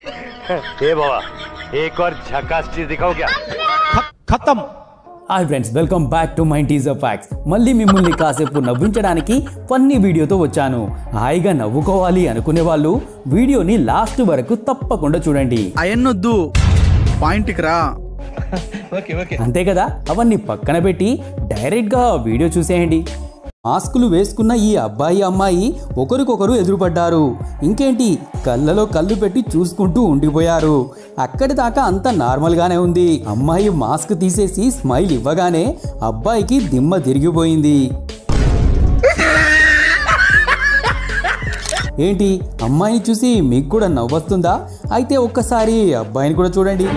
ए बाबा एक और झकास चीज दिखाओ क्या खत्म hi friends welcome back to my teaser facts మళ్ళీ మిమ్మల్ని కాసేపు నవ్వించడానికి ఫన్నీ వీడియోతో వచ్చాను హాయిగా నవ్వుకోవాలి అనుకునే వాళ్ళు వీడియోని లాస్ట్ వరకు తప్పకుండా చూడండి అయన్నొద్దు పాయింట్కి రా అంతే కదా అవన్నీ పక్కన పెట్టి డైరెక్ట్గా వీడియో చూసేయండి మాస్కులు వేసుకున్న ఈ అబ్బాయి అమ్మాయి ఒకరికొకరు ఎదురుపడ్డారు ఇంకేంటి కళ్ళలో కళ్ళు పెట్టి చూసుకుంటూ ఉండిపోయారు అక్కడి దాకా అంత నార్మల్గానే ఉంది అమ్మాయి మాస్క్ తీసేసి స్మైల్ ఇవ్వగానే అబ్బాయికి దిమ్మ తిరిగిపోయింది ఏంటి అమ్మాయిని చూసి మీకు కూడా నవ్వొస్తుందా అయితే ఒక్కసారి అబ్బాయిని కూడా చూడండి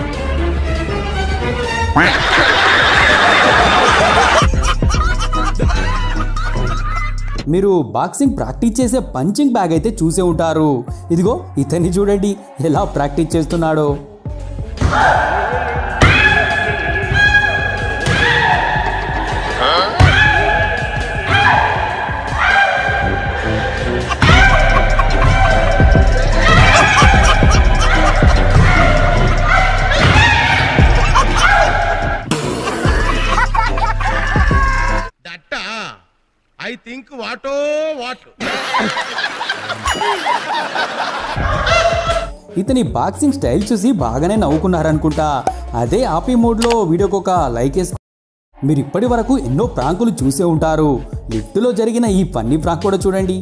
మీరు బాక్సింగ్ ప్రాక్టీస్ చేసే పంచింగ్ బ్యాగ్ అయితే చూసే ఉంటారు ఇదిగో ఇతన్ని చూడండి ఎలా ప్రాక్టీస్ చేస్తున్నాడో దట్ట ఐ థింక్ వాటో వాట్ ఇతని బాక్సింగ్ స్టైల్ చూసి బాగానే నవ్వుకున్నారనుకుంటా అదే ఆపి మోడ్లో వీడియోకి ఒక లైక్ వేసుకో మీరు ఇప్పటి వరకు ఎన్నో ప్రాంకులు చూసే ఉంటారు లిఫ్ట్లో జరిగిన ఈ ఫన్నీ ప్రాంక్ కూడా చూడండి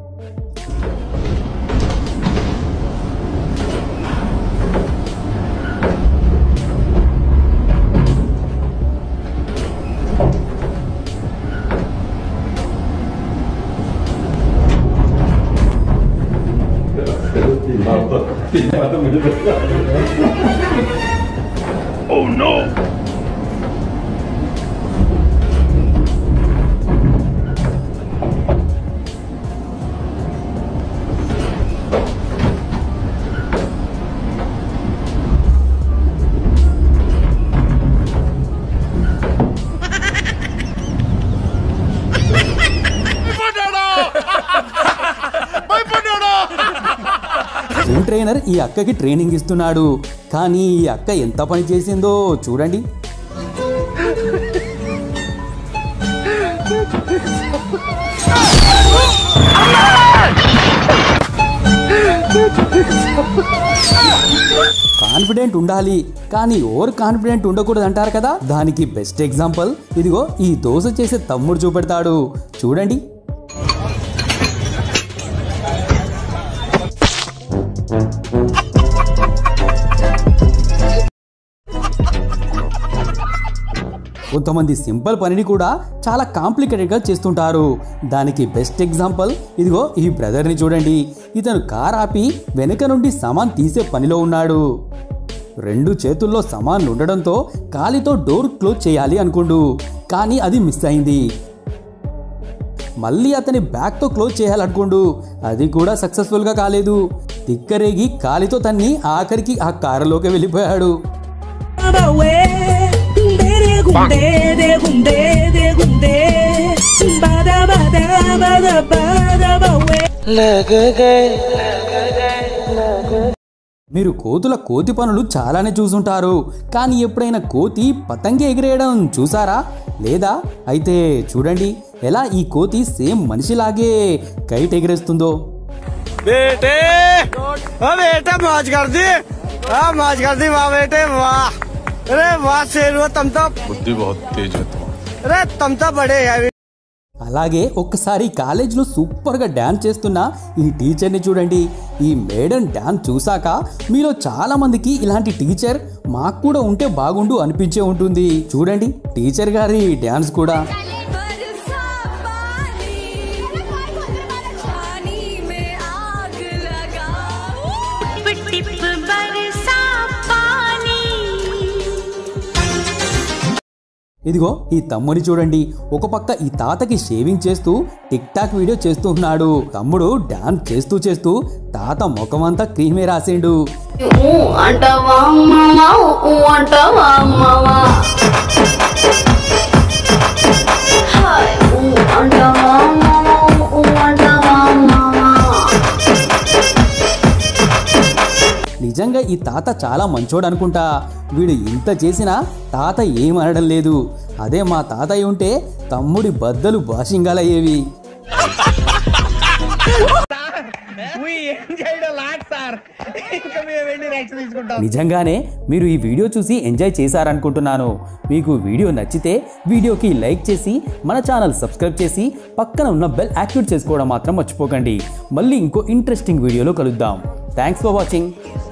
జిమ్ ట్రైనర్ ఈ అక్కకి ట్రైనింగ్ ఇస్తున్నాడు కానీ ఈ అక్క ఎంత పని చేసిందో చూడండి కాన్ఫిడెంట్ ఉండాలి కానీ ఓవర్ కాన్ఫిడెంట్ ఉండకూడదు అంటారు కదా దానికి బెస్ట్ ఎగ్జాంపుల్ ఇదిగో ఈ దోశ చేసే తమ్ముడు చూపెడతాడు చూడండి కొంతమంది సింపుల్ పనిని కూడా చాలా కాంప్లికేటెడ్గా చేస్తుంటారు దానికి బెస్ట్ ఎగ్జాంపుల్ ఇదిగో ఈ బ్రదర్ని చూడండి ఇతను కార్ ఆపి వెనుక నుండి సమాన్ తీసే పనిలో ఉన్నాడు రెండు చేతుల్లో సమాన్ ఉండడంతో కాలితో డోర్ క్లోజ్ చేయాలి అనుకుండు కానీ అది మిస్ అయింది మళ్ళీ అతని బ్యాగ్తో క్లోజ్ చేయాలనుకోండు అది కూడా సక్సెస్ఫుల్గా కాలేదు తిక్కరేగి కాలితో తన్ని ఆఖరికి ఆ కారులోకి వెళ్ళిపోయాడు bawe dere gunde de gunde de gunde bada bada bada bada bawe మీరు కోతుల కోతి పనులు చాలానే చూసుంటారు కానీ ఎప్పుడైనా కోతి పతంగి ఎగిరేయడం చూసారా లేదా అయితే చూడండి ఎలా ఈ కోతి సేమ్ మనిషిలాగే కైట్ ఎగిరేస్తుందో बेटे ओ बेटे मौज कर दी हाँ मौज कर दी वाह बेटे वाह अरे वाह शेर हो तुम तो बुद्धि बहुत तेज है तुम्हारी अरे तुम तो बड़े हैं అలాగే ఒక్కసారి కాలేజ్లో సూపర్గా డ్యాన్స్ చేస్తున్న ఈ టీచర్ని చూడండి ఈ మేడం డ్యాన్స్ చూసాక మీలో చాలా మందికి ఇలాంటి టీచర్ మాకు కూడా ఉంటే బాగుండు అనిపించే ఉంటుంది చూడండి టీచర్ గారి డ్యాన్స్ కూడా बरसा पानी पानी में आग लगाओ टिप टिप बरसा पानी ఇదిగో ఈ తమ్ముని చూడండి ఒక పక్క ఈ తాతకి షేవింగ్ చేస్తూ టిక్ టాక్ వీడియో చేస్తూ ఉన్నాడు తమ్ముడు డాన్స్ చేస్తూ చేస్తూ తాత ముఖమంతా క్రీమే రాసిండు ఊ అంటావా అమ్మవా ఊ అంటావా అమ్మవా హాయ్ ఊ అంటావా అమ్మవా ఊ అంటావా అమ్మవా నిజంగా ఈ తాత చాలా మంచోడు అనుకుంటా వీడు ఇంత చేసినా తాత ఏమనడం లేదు అదే మా తాతయ్య ఉంటే తమ్ముడి బద్దలు బాషింగాలయ్యేవి నిజంగానే మీరు ఈ వీడియో చూసి ఎంజాయ్ చేశారనుకుంటున్నాను మీకు వీడియో నచ్చితే వీడియోకి లైక్ చేసి మన ఛానల్ సబ్స్క్రైబ్ చేసి పక్కన ఉన్న బెల్ యాక్టివేట్ చేసుకోవడం మాత్రం మర్చిపోకండి మళ్ళీ ఇంకో ఇంట్రెస్టింగ్ వీడియోలో కలుద్దాం థ్యాంక్స్ ఫర్ వాచింగ్